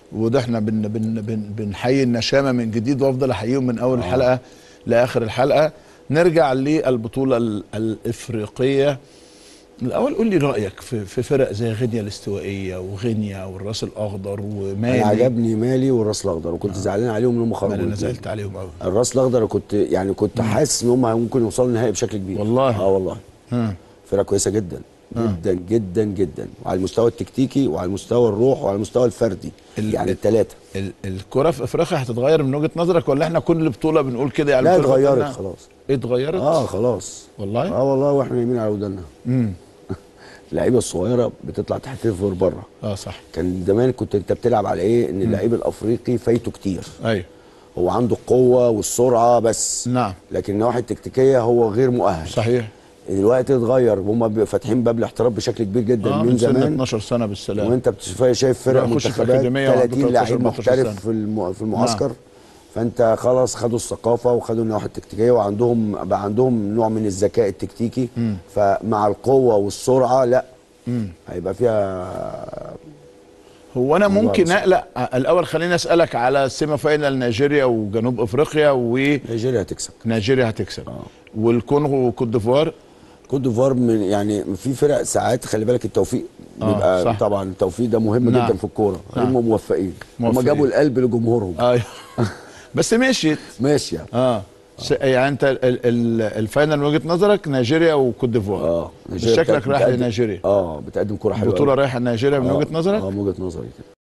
وده احنا بن بن بن بنحيي النشامه من جديد وافضل احييهم من اول الحلقه لاخر الحلقه نرجع للبطوله ال- الافريقيه الاول قول لي رايك في في فرق زي غينيا الاستوائيه وغينيا والراس الاخضر ومالي انا عجبني مالي والراس الاخضر وكنت زعلان عليهم ان هم ما خرجوا انا الاتنين. نزلت عليهم قوي الراس الاخضر كنت يعني كنت حاسس ان هم ممكن يوصلوا النهائي بشكل كبير والله؟ اه والله ها فرقه كويسه جدا جدا جدا جدا وعلى المستوى التكتيكي وعلى المستوى الروح وعلى المستوى الفردي ال- يعني الثلاثه ال- الكره في افريقيا هتتغير من وجهه نظرك ولا احنا كل بطوله بنقول كده يعني لا البطولة اتغيرت بتاعتنا خلاص اتغيرت اه خلاص والله اه والله واحنا نايمين على ودنا امم اللعيبه الصغيره بتطلع تحتفل بره اه صح كان زمان كنت انت بتلعب على ايه ان اللعيب الافريقي فايته كتير ايوه هو عنده القوه والسرعه بس نعم لكن النواحي التكتيكيه هو غير مؤهل صحيح دلوقتي اتغير هم فاتحين باب الاحتراف بشكل كبير جدا اه من من سن زمان 12 سنه بالسلام وانت بتشوف شايف فرق يخش في منتخبات أكاديمية وعنده 30 لعيب 13 محترف سنة. في الم- في المعسكر فانت خلاص خدوا الثقافه وخدوا النواحي التكتيكيه وعندهم بقى عندهم نوع من الذكاء التكتيكي فمع القوه والسرعه لا هيبقى فيها هو انا الله ممكن يستر. اقلق الاول خليني اسالك على السيمي فاينال نيجيريا وجنوب افريقيا نيجيريا هتكسب ونيجيريا هتكسب والكونغو وكوت ديفوار كوت ديفوار من يعني في فرق ساعات خلي بالك التوفيق آه، بيبقى صح. طبعا التوفيق ده مهم نعم. جدا في الكوره نعم. هم موفقين هم موفقين. جابوا القلب لجمهورهم ايوه بس مشيت ماشي يعني اه س- يعني انت ال- ال- الفاينل من وجهه نظرك نيجيريا وكوت ديفوار اه بس شكلك رايح بتقدم- لنيجيريا اه بتقدم كوره حلوه البطوله أوي. رايحه لنيجيريا من آه، وجهه نظرك اه من وجهه نظري كده